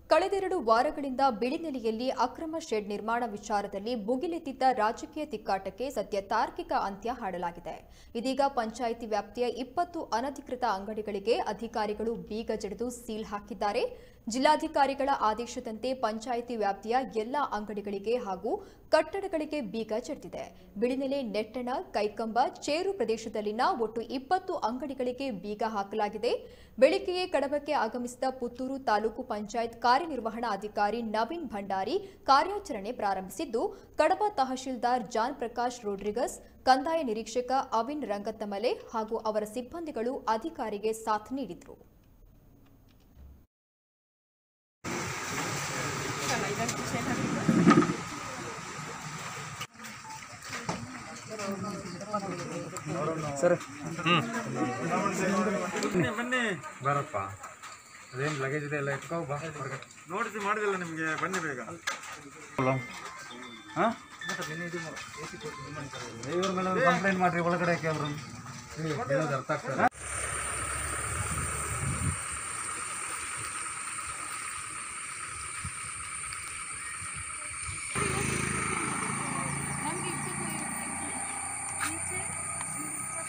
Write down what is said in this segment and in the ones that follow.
ಕಳೆದೆರಡು ವಾರಗಳಿಂದ ಬಿಳಿನೆಲೆಯಲ್ಲಿ ಅಕ್ರಮ ಶೆಡ್ ನಿರ್ಮಾಣ ವಿಚಾರದಲ್ಲಿ ಭುಗಿಲೆದ್ದಿದ್ದ ರಾಜಕೀಯ ತಿಕ್ಕಾಟಕ್ಕೆ ಸದ್ಯ ತಾರ್ಕಿಕ ಅಂತ್ಯ ಹಾಡಲಾಗಿದೆ ಇದೀಗ ಪಂಚಾಯಿತಿ ವ್ಯಾಪ್ತಿಯ ಇಪ್ಪತ್ತು ಅನಧಿಕೃತ ಅಂಗಡಿಗಳಿಗೆ ಅಧಿಕಾರಿಗಳು ಬೀಗ ಜಡಿದು ಸೀಲ್ ಹಾಕಿದ್ದಾರೆ ಜಿಲ್ಲಾಧಿಕಾರಿಗಳ ಆದೇಶದಂತೆ ಪಂಚಾಯಿತಿ ವ್ಯಾಪ್ತಿಯ ಎಲ್ಲಾ ಅಂಗಡಿಗಳಿಗೆ ಹಾಗೂ ಕಟ್ಟಡಗಳಿಗೆ ಬೀಗ ಜಡಿದಿದೆ ಬಿಳಿನೆಲೆ ನೆಟ್ಟಣ ಕೈಕಂಬ ಚೇರು ಪ್ರದೇಶದಲ್ಲಿನ ಒಟ್ಟು ಇಪ್ಪತ್ತು ಅಂಗಡಿಗಳಿಗೆ ಬೀಗ ಹಾಕಲಾಗಿದೆ ಬೆಳಗ್ಗೆಯೇ ಕಡಬಕ್ಕೆ ಆಗಮಿಸಿದ ಪುತ್ತೂರು ತಾಲೂಕು ಪಂಚಾಯತ್ ಕಾರ್ಯನಿರ್ವಹಣಾ ಅಧಿಕಾರಿ ನವೀನ್ ಭಂಡಾರಿ ಕಾರ್ಯಾಚರಣೆ ಪ್ರಾರಂಭಿಸಿದ್ದು ಕಡಬ ತಹಶೀಲ್ದಾರ್ ಜಾನ್ ಪ್ರಕಾಶ್ ರೋಡ್ರಿಗಸ್ ಕಂದಾಯ ನಿರೀಕ್ಷಕ ಅವಿನ್ ರಂಗತ್ತಮಲೆ ಹಾಗೂ ಅವರ ಸಿಬ್ಬಂದಿಗಳು ಅಧಿಕಾರಿಗೆ ಸಾಥ್ ನೀಡಿದರು ಸರ್ ಬನ್ನಿ ಬನ್ನಿ ಬರಪ್ಪ ಅದೇನು ಲಗೇಜ್ ಇದೆ ಎಲ್ಲ ಎತ್ಕೋ ಬಾ ಹೊರಗಡೆ ನೋಟಿಸಿ ಮಾಡಿದಿಲ್ಲ ನಿಮಗೆ ಬನ್ನಿ ಬೇಗ ಹಾಂ ಇವ್ರ ಮೇಲೆ ಒಂದು ಕಂಪ್ಲೇಂಟ್ ಮಾಡಿರಿ ಒಳಗಡೆ ಯಾಕೆ ಅವರು ಹೇಳೋದು ಅರ್ಥ ಆಗ್ತದೆ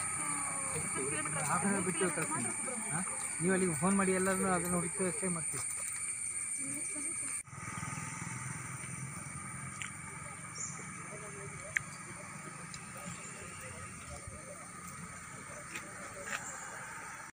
ಬಿಟ್ಟು ಕಳ್ಸ್ತೀನಿ ನೀವು ಅಲ್ಲಿಗೆ ಫೋನ್ ಮಾಡಿ ಎಲ್ಲರನ್ನೂ ಅದನ್ನು ಹುಡುಕಿ ಅಷ್ಟೇ ಮಾಡ್ತೀವಿ